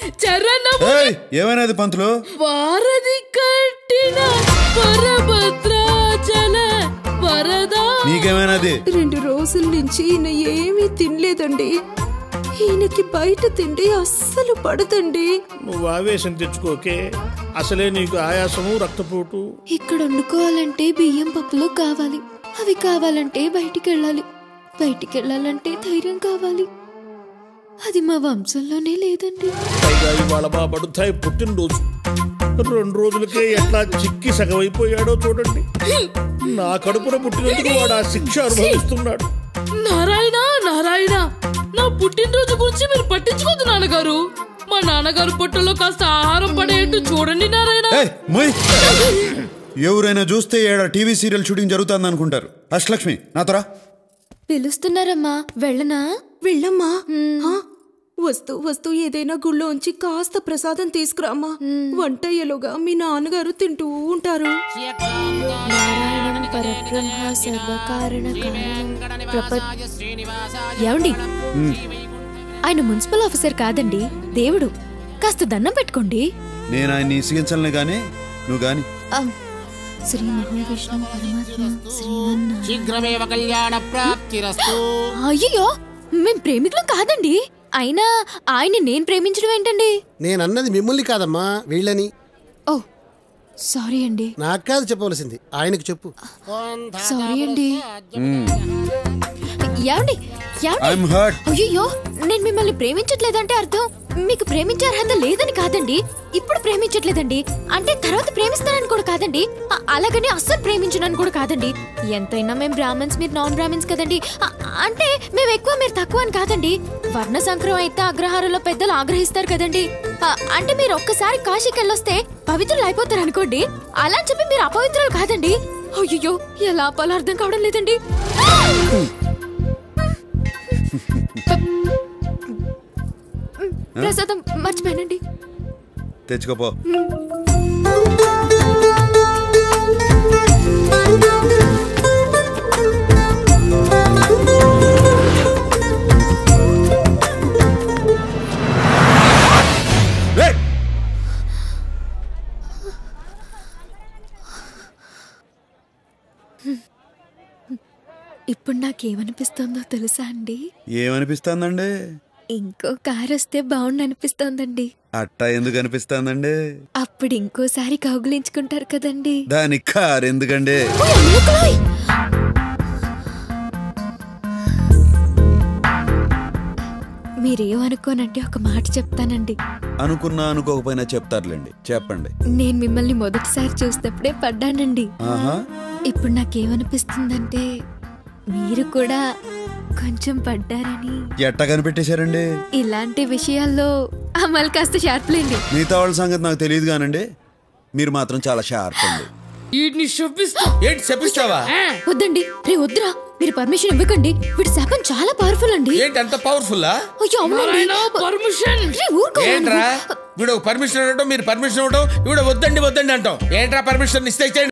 చరణము ఏయ్, ఏమైనది పంతులు వారధి కట్టిన వరభద్రాచల వరదా నీకేమైనది రెండు రోజుల నుంచి ఈయన ఏమీ తినలేదండి ఈయనకి బయట తిండి అస్సలు పడదండి నువ్వు ఆవేశం తెచ్చుకోకే అసలే నీకు ఆయాసము రక్తపోటు ఇక్కడ వండుకోవాలంటే బియ్యం పప్పులు కావాలి అవి కావాలంటే బయటికి వెళ్ళాలి బయటికి వెళ్ళాలంటే ధైర్యం కావాలి అది మా వంశంలోనే లేదండి పైగా ఇవాళ మా బడుతాయి పుట్టినరోజు రెండు రోజులకే ఎట్లా చిక్కి సగమైపోయాడో చూడండి నా కడుపున పుట్టినందుకు వాడు ఆ శిక్ష అనుభవిస్తున్నాడు నారాయణ నారాయణ నా పుట్టినరోజు గురించి మీరు పట్టించుకోదు నాన్నగారు మా నాన్నగారు పొట్టలో కాస్త ఆహారం పడేట్టు చూడండి నారాయణ ఏయ్, మొయ్. ఎవరైనా చూస్తే ఏడ టీవీ సీరియల్ షూటింగ్ జరుగుతుంది అనుకుంటారు అష్టలక్ష్మి నాతోరా పిలుస్తున్నారమ్మా వెళ్ళనా వెళ్ళమ్మా ఆ, వస్తూ వస్తూ ఏదైనా గుళ్ళోంచి కాస్త ప్రసాదం తీసుకురామ్మా వంటయ్యలుగా మీ నాన్నగారు తింటూ ఉంటారు నారాయణం పరబ్రహ్మ సర్వకారణ ఏమండి ఆయన మున్సిపల్ ఆఫీసర్ కాదండి దేవుడు కాస్త దండం పెట్టుకోండి నేను ఆయన్ని ఇసిగించలనే గానీ నువ్వు గాని ఆ, శ్రీ మహావిష్ణు పరమాత్మ శ్రీమన్నారాయణ శీఘ్రమేవ కళ్యాణ ప్రాప్తిరస్తు అయ్యో మేం ప్రేమికులం కాదండి అయినా ఆయన నేను ప్రేమించడం ఏంటండి నేనన్నది మిమ్మల్ని కాదమ్మా వీళ్ళని ఓ సారీ అండి నాకు కాదు చెప్పవలసింది ఆయనకు చెప్పు సారీ అండి ఏమండి ఏమండి ఐఎమ్ హర్ట్ అయ్యో నేను మిమ్మల్ని ప్రేమించట్లేదంటే అర్థం మీకు ప్రేమించే అర్హత లేదని కాదండి ఇప్పుడు ప్రేమించట్లేదండి అంటే తర్వాత ప్రేమిస్తానని కూడా కాదండి అ- అలాగని అస్సలు ప్రేమించనని కూడా కాదండి ఎంతైనా మేము బ్రాహ్మణ్స్ మీరు నాన్ బ్రాహ్మణ్స్ కదండి అ- అంటే మేము ఎక్కువ మీరు తక్కువ అని కాదండి వర్ణ సంక్రమం అయితే అగ్రహారంలో పెద్దలు ఆగ్రహిస్తారు కదండి అ- అంటే మీరు ఒక్కసారి కాశీకి వెళ్ళొస్తే పవిత్రులు అయిపోతారు అనుకోండి అలా అని చెప్పి మీరు అపవిత్రులు కాదండి అయ్యో ఎలా ఆపాలో అర్థం కావడం లేదండి ప్రసాదం మర్చిపోయానండి తెచ్చుకోపో ఏయ్! ఇప్పుడు నాకేమనిపిస్తుందో తెలుసా అండి ఏమనిపిస్తుందండి ఇంకో కారు వస్తే బాగుండు అనిపిస్తోందండి అట్టా ఎందుకు అనిపిస్తుందండి అప్పుడు ఇంకోసారి కౌగులించుకుంటారు కదండి దానికి కారు ఎందుకండి ఓయ్, అమ్మలకులోయ్! మీరేమనుకోనంటే ఒక మాట చెప్తానండి అనుకున్నా అనుకోకపోయినా చెప్తారులేండి చెప్పండి నేను మిమ్మల్ని మొదటిసారి చూసినప్పుడే పడ్డానండి ఆహా ఇప్పుడు నాకేమనిపిస్తుందంటే మీరు కూడా కొంచెం పడ్డారని ఎట్ట కనిపెట్టేశారండి ఇలాంటి విషయాల్లో అమలు కాస్త షార్ప్లేండి మిగతా వాళ్ళ సంగతి నాకు తెలియదు కానండి మీరు మాత్రం చాలా షార్ప్ అండి వీటిని శుభిస్తా ఏంటి చెప్పిస్తావా వద్దండి రే వద్దురా మీరు పర్మిషన్ ఇవ్వకండి వీడి శాపం చాలా పవర్ఫుల్ అండి ఏంటి అంత పవర్ఫుల్లా అయ్యో అవునండి పర్మిషన్ రే, ఊరుకో ఏంట్రా వీడు పర్మిషన్ ఇవ్వడం మీరు పర్మిషన్ ఇవ్వడం ఇవిడ వద్దండి వద్దండి అంటాం ఏంట్రా పర్మిషన్ ఇస్తే ఇచ్చేయండి